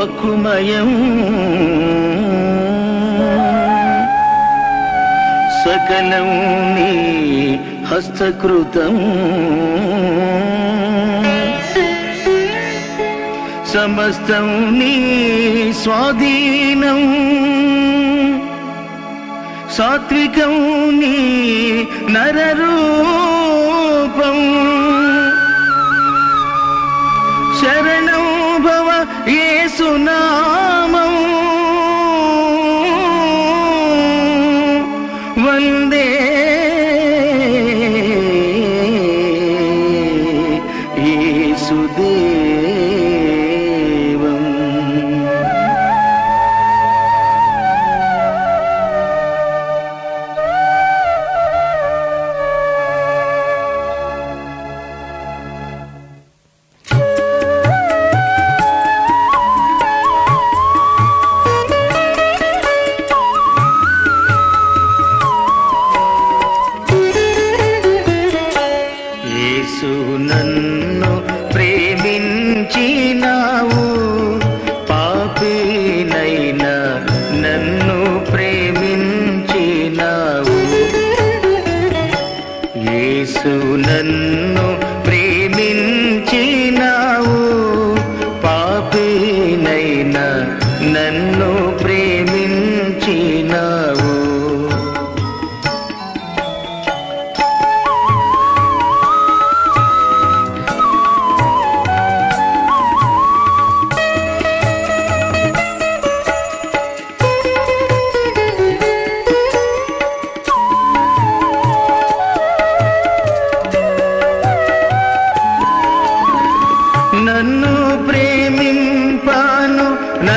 వాక్కుమయం సకలం నీ హస్తకృతం సమస్తం నీ స్వాధీనం సాత్వికం నీ నరరూపం శరణం భవ ఏసునామం వందే యేసుదేవం యేసు నన్ను ప్రేమించినావు పాపినైనా నన్ను ప్రేమించినావు యేసు నన్ను ప్రేమించినావు పాపినైనా నన్ను ప్రేమించినావు నన్ను ప్రేమింపాను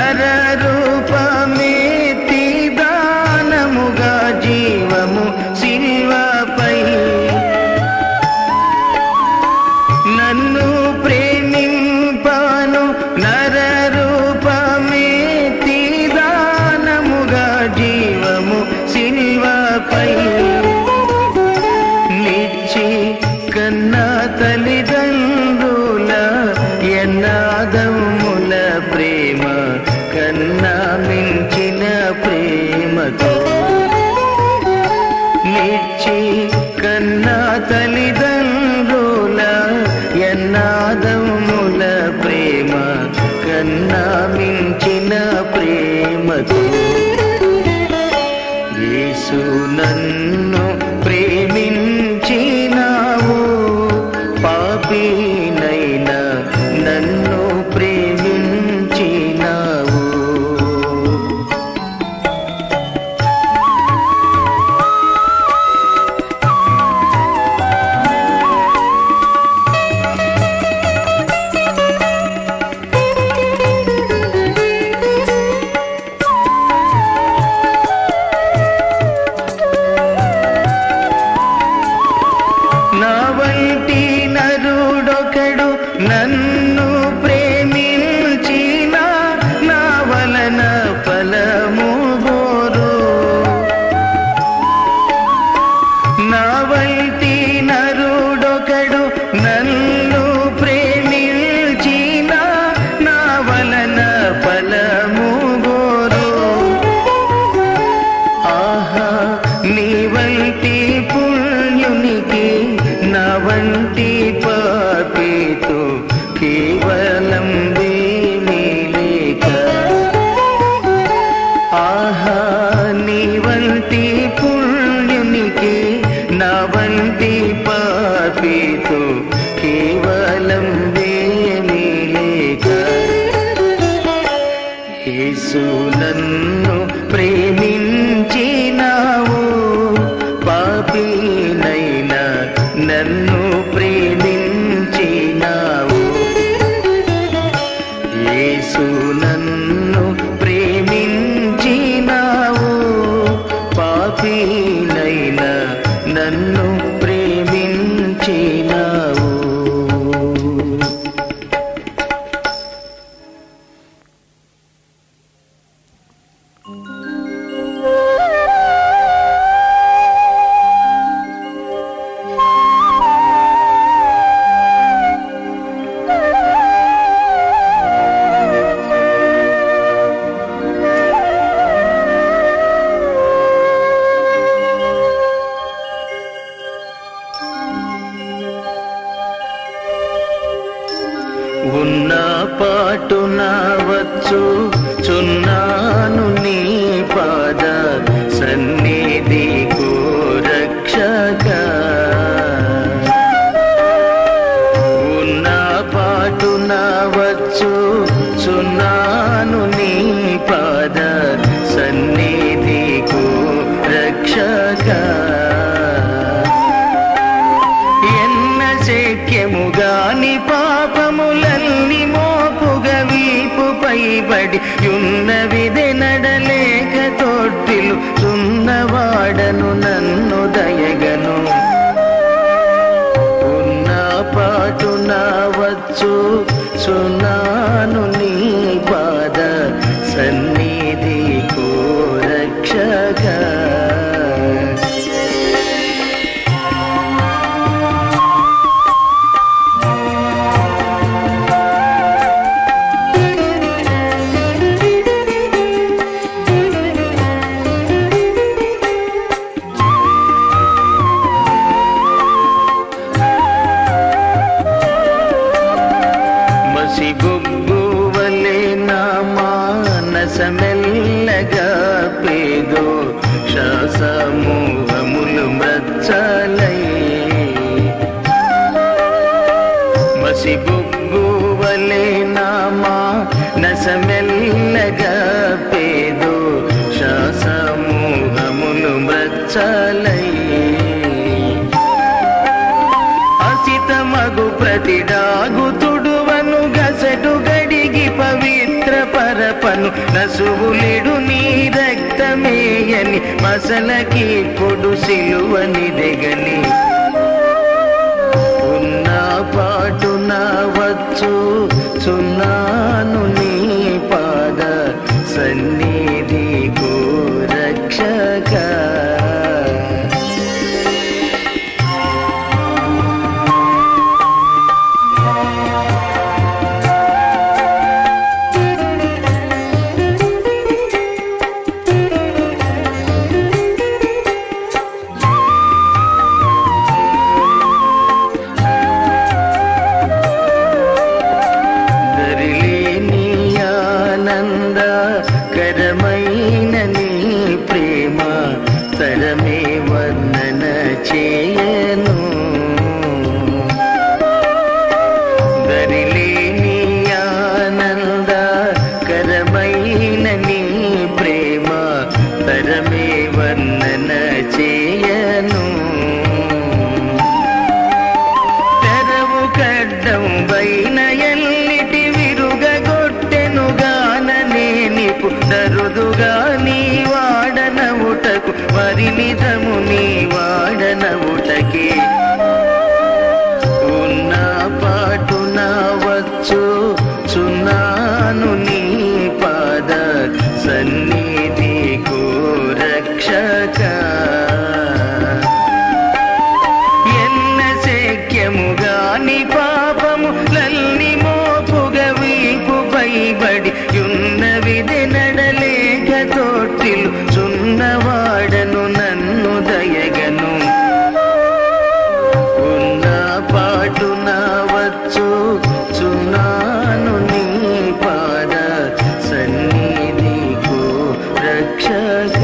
నరరూపమేతి దానముగా జీవము శిల్వపై నన్ను ప్రేమింపాను నరరూపమేతి దానముగా జీవము శిల్వపై నిచ్చి కన్నా తల్లిదండ్రుల ఎన్నాదముల ప్రేమ కన్నా మించిన ప్రేమతో నిచ్చి కన్నా తల్లిదండ్రుల ఎన్నాదముల ప్రేమ కన్నా మించిన ప్రేమతో యేసు నన్ను ప్రేమించినావు పాపినైనా నన్ను ప్రేమించినావు నా వంటి నరుడొకడు నన్ను ప్రేమించిన నా వలన ఫలము గోరు నా వంటి నరుడొకడు నన్ను ప్రేమించిన నా వలన ఫలము గోరు ఆహా నీ వంటి పుణ్యునికి నా వంటి పాపితో కేవలం దేమీ లేక ఆహా నీ వంటి పుణ్యునికి నా వంటి పాపితో కేవలం దేమీ లేక యేసు నన్ను ప్రేమించినావు పాపినైనా నన్ను ప్రేమించినావు యేసు నన్ను ప్రేమించినావు పాపినైనా నన్ను ప్రేమించినావు ఆ సన్నిధి రక్షక ఉన్న పాటున వచ్చు చున్నాను నీ పాద సన్నిధి రక్షక ఎన్న శక్యముగాని పాపములన్ని మోపుగ వీపుపై పడి యున్నవిదే నడలేక తొట్టిలు చున్నవాడను నన్ను దయగను ఉన్న పాటున వచ్చు చున్నాను నీ పాద సన్నిధి రక్షక మసిబొగ్గువలే నా మానసమెల్లగా పేదో శాసమూహములు మచ్చలై మసిబొగ్గువలే నా మానసమెల్లగా పేదో శాసమూహములు మచ్చలై అసితమగు ప్రతిడాగు తుడువను గసటు గడిగి పవిత్ర పరపను నసువులిడు నీ రక్తమేయని మసలకి పొడు సిలువని దెగని ఉన్న పాటున వచ్చు చున్నాను నీ పాద సన్నిధి రక్షక దరిలేని ఆనంద కరమైన నీ ప్రేమ తరమే వర్ణన చేయను దరిలేని ఆనంద కరమైన నీ ప్రేమ తరమే వర్ణన చేయను తెరవు కడ్డం వైన ఎల్లిటి విరుగగొట్టెను గాననే నీకు దరుదుగా నీ వాడనవుటకు పరిమితము నీ వాడనవుటకే ఉన్న పాటున వచ్చు చున్నాను నీ పాద సన్నిధి రక్షక ఎన్న శక్యముగాని పాపము లల్ని మోపుగ వీపు పైబడి యున్నవిది నడలేక తోటిలు చున్నవాడను నన్ను దయగను ఉన్న పాటున వచ్చు చున్నాను నీ పాద సన్నిధి రక్షక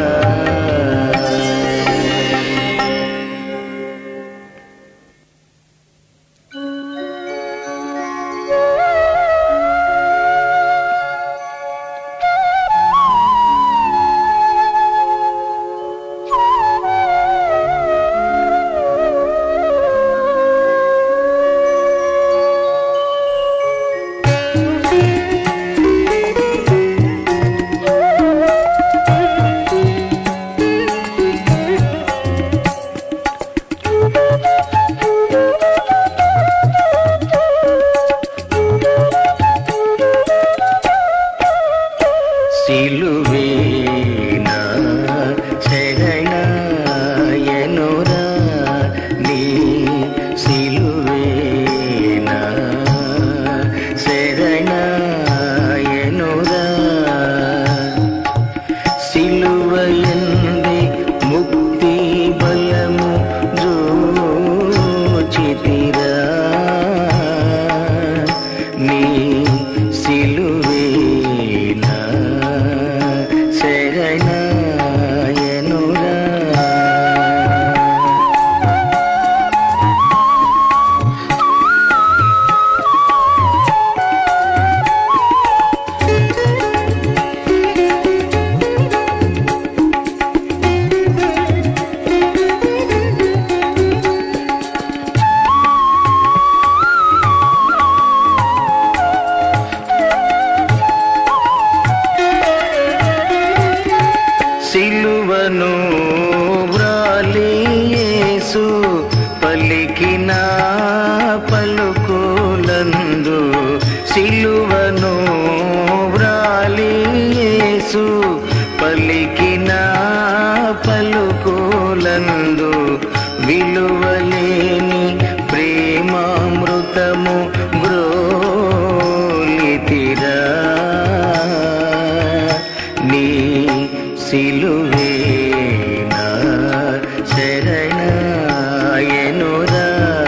సిలువేనా శరణాయనురా నీ సిలువేనా శరణాయనురా సిలువయంది ముక్తి బలము జోచితిరా నీ సిలువేనా శరణాయనురా సిలువను వ్రాలియేసు పలికిన పలుకులందు సిలువను వ్రాలియేసు పలికిన పలుకులందు విలువలేని ప్రేమామృతము గ్రోలితిరా నీ సిలువేనా శరణాయనురా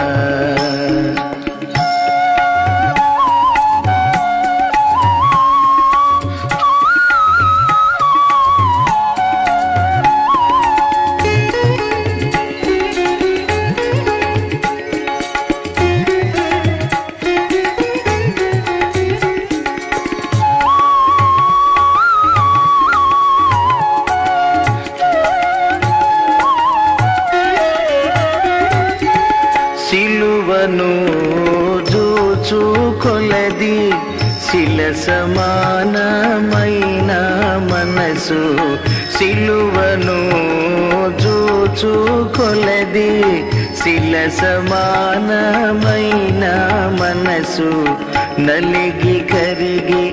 సిలువను జూచు కొలది శిల సమానమైన మనసు సిలువను జూచు కొలది శిల సమానమైన మనసు నలిగి కరిగి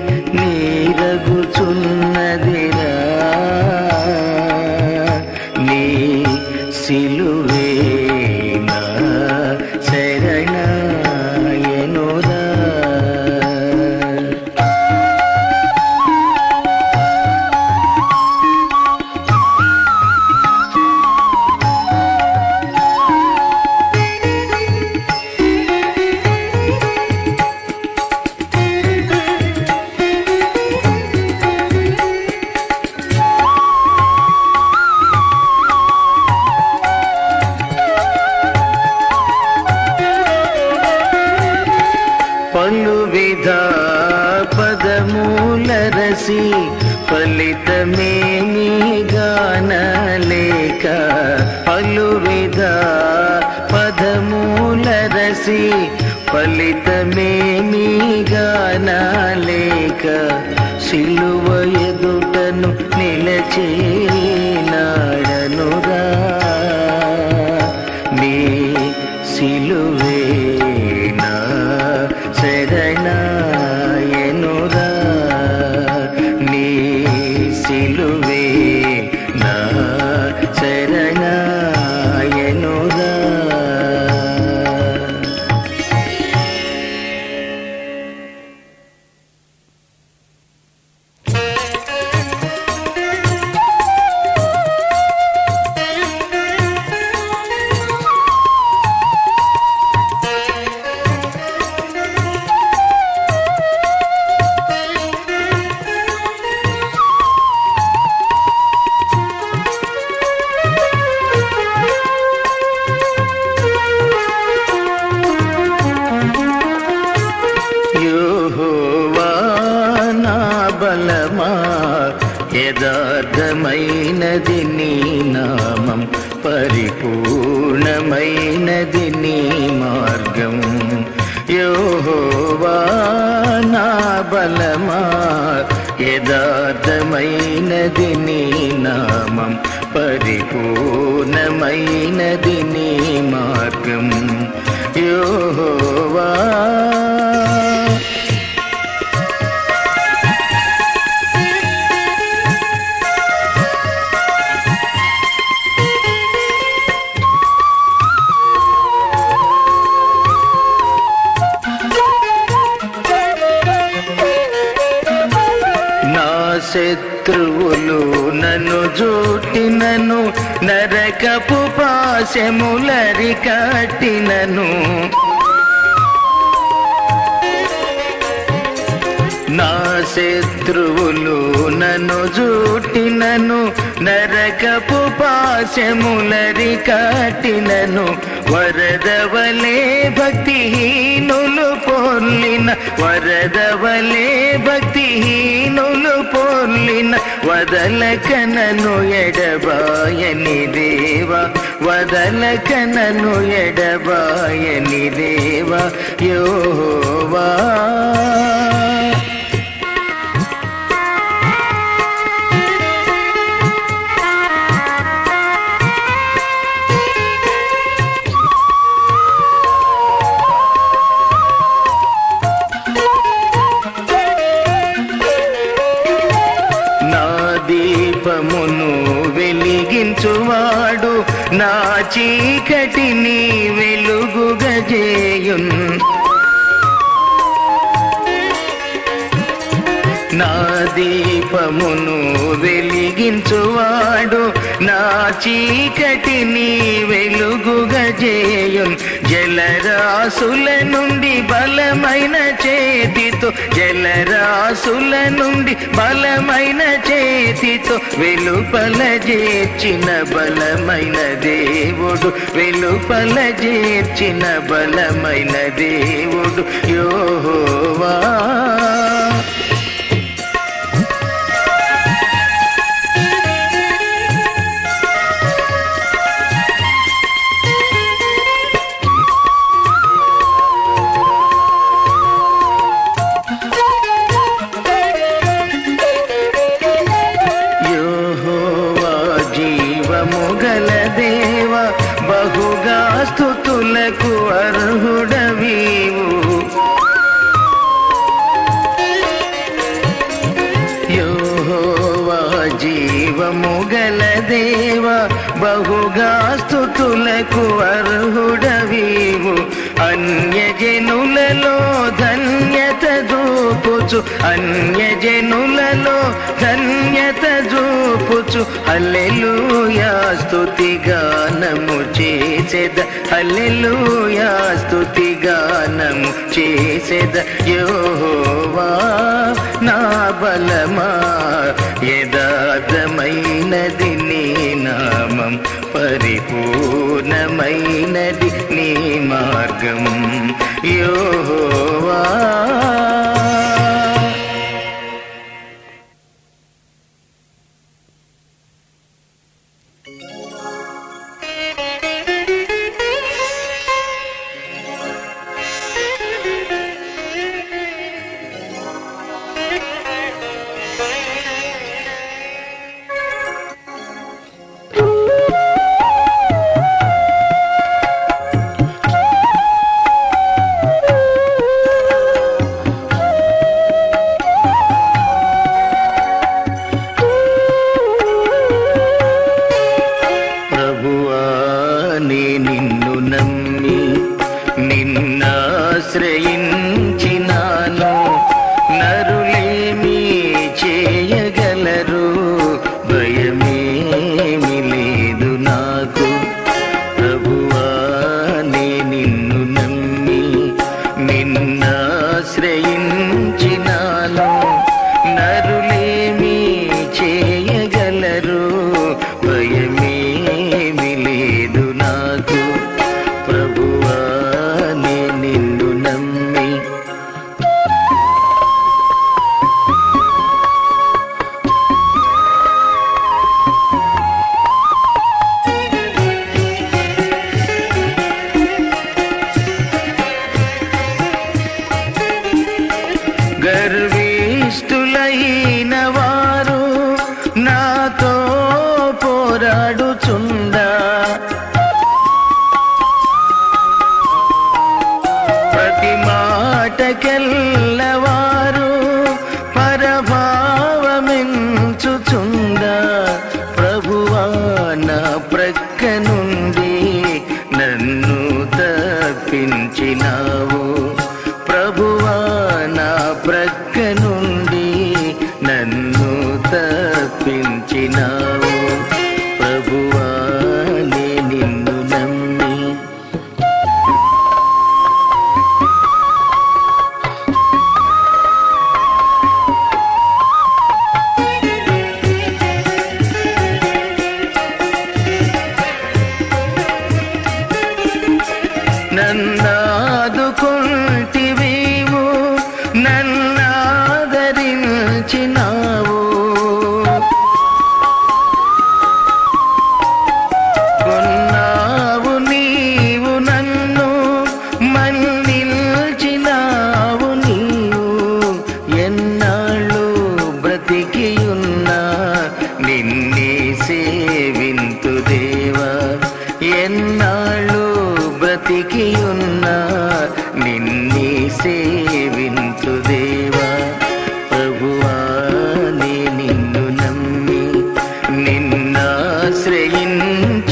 నీరగుచున్నదిరా నీ సిలువేనా శరణాయనురా పలు విధ పదమూల రసి ఫలితమేమి గానలేక పలు విధ పదమూల రసి ఫలితమేమి గానలేక సిలువ ఎదుటను నిలచేనాడనురా నీ సిలువేనా శరణాయనురా నీ సిలువే నా శరణాయనురా యెహోవా నా బలమా యథార్థమైనది నీ నామం పరిపూర్ణమైనది నీ మార్గం యోహోవా నా బలమా యథార్థమైనది నీ నామం పరిపూర్ణమైనది నీ మార్గం యోహోవా నా శత్రువులు నన్ను జూటినను నరకపు పాశములరి కట్టినను నా శత్రువులు నన్ను జూటినను నరకపు పాశములరి కట్టినను వరదవలే భక్తిహీనులు పొర్లిన వరదవలే భక్తిహీనులు పొర్లిన వదలకనను ఎడబాయని దేవా వదలకనను ఎడబాయని దేవా యోవా వెలిగించువాడు నా చీకటిని వెలుగుగజేయున్ నా దీపమును వెలిగించువాడు నా చీకటిని వెలుగుగజేయున్ జలరాసుల నుండి బలమైన చేతితో జలరాసుల నుండి బలమైన చేతితో వెలుపల చేర్చిన బలమైన దేవుడు వెలుపల చేర్చిన బలమైన దేవుడు యోహోవా యెహోవా జీవము గల దేవ బహుగా స్థుతులకు అర్హుడవీవు యెహోవా జీవము గల దేవ బహుగా స్థుతులకు అర్హుడవీవు అన్యజనులలో ధన్యత చూపుచు అన్యజనులలో ధన్యత చూపుచు హల్లెలూయా స్తుతి గానము చేసేద హల్లెలూయా స్తుతి గానము చేసేద యోహోవా నా బలమా యదార్థమైనది నీ నామం పరిపూర్ణమైనది నీ మార్గం యోహోవా ప్రభువా నే నిన్ను నమ్మి నిన్నాశ్రయించినాను నరులేమి చేయగలరు భయమేమి లేదు నాకు ప్రభువా నే నిన్ను నమ్మి నిన్నాశ్రయించినాను నరులేమి చేయగలరు భయమేమి లేదు నాకు ప్రభువా నే నిన్ను నమ్మి గర్విష్ఠులైన వారు నాతో పోరాడుచుండా ప్రతి మాటకెల్లవారు పరభావమించుచుండా ప్రభువా నా ప్రక్క నుండి నన్ను తప్పించినావు ప్రభువా నా ప్రక్క నుండి నన్ను తప్పించినావు ప్రభువా నే నిన్ను నమ్మి నన్నాదుకుంటివీవు నన్నాదరించినావు కొన్నావు నీవు నన్ను మన్నిల్చినావు నీవు ఎన్నాళ్ళు బ్రతికియున్నా నిన్నే సేవింతు దేవా ఎన్నాళ్ళు బ్రతికియున్నా నిన్నే సేవింతు దేవా ప్రభువా నే నిన్ను నమ్మి నిన్నా ఆశ్రయించువారికి